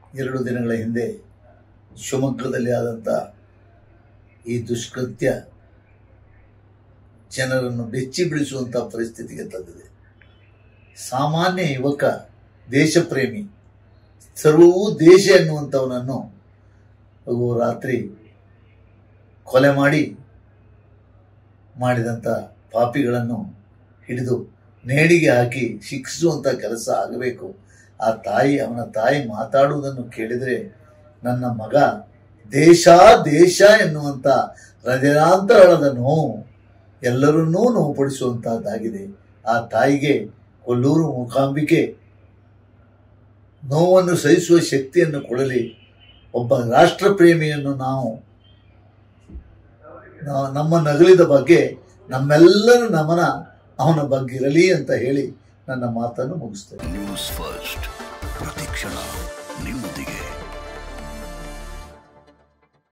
ಎರಡು ದಿನಗಳ ಹಿಂದೆ ಶಿವಮೊಗ್ಗದಲ್ಲಿ ಆದಂಥ ಈ ದುಷ್ಕೃತ್ಯ ಜನರನ್ನು ಬೆಚ್ಚಿ ಬೀಳಿಸುವಂಥ ಪರಿಸ್ಥಿತಿಗೆ ತಂದಿದೆ ಸಾಮಾನ್ಯ ಯುವಕ ದೇಶಪ್ರೇಮಿ ಸರ್ವವೂ ದೇಶ ಎನ್ನುವಂಥವನನ್ನು ಹಾಗೂ ರಾತ್ರಿ ಕೊಲೆ ಮಾಡಿ ಮಾಡಿದಂಥ ಪಾಪಿಗಳನ್ನು ಹಿಡಿದು ನೇಣಿಗೆ ಹಾಕಿ ಶಿಕ್ಷಿಸುವಂಥ ಕೆಲಸ ಆಗಬೇಕು ಆ ತಾಯಿ ಅವನ ತಾಯಿ ಮಾತಾಡುವುದನ್ನು ಕೇಳಿದರೆ ನನ್ನ ಮಗ ದೇಶ ದೇಶ ಎನ್ನುವಂಥ ಹೃದಯಾಂತರಾಳದ ನೋವು ಎಲ್ಲರನ್ನೂ ನೋವುಪಡಿಸುವಂತಹದ್ದಾಗಿದೆ ಆ ತಾಯಿಗೆ ಕೊಲ್ಲೂರು ಮೂಕಾಂಬಿಕೆ ನೋವನ್ನು ಸಹಿಸುವ ಶಕ್ತಿಯನ್ನು ಕೊಡಲಿ ಒಬ್ಬ ರಾಷ್ಟ್ರಪ್ರೇಮಿಯನ್ನು ನಾವು ನಾ- ನಮ್ಮ ನಗಲಿದ ಬಗ್ಗೆ ನಮ್ಮೆಲ್ಲರ ನಮನ ಅವನ ಬಗ್ಗೆ ಇರಲಿ ಅಂತ ಹೇಳಿ ನನ್ನ ಮಾತನ್ನು ಮುಗಿಸ್ತೇನೆ ನ್ಯೂಸ್ ಫಸ್ಟ್ ಪ್ರತಿಕ್ಷಣ ನಿಮ್ಮ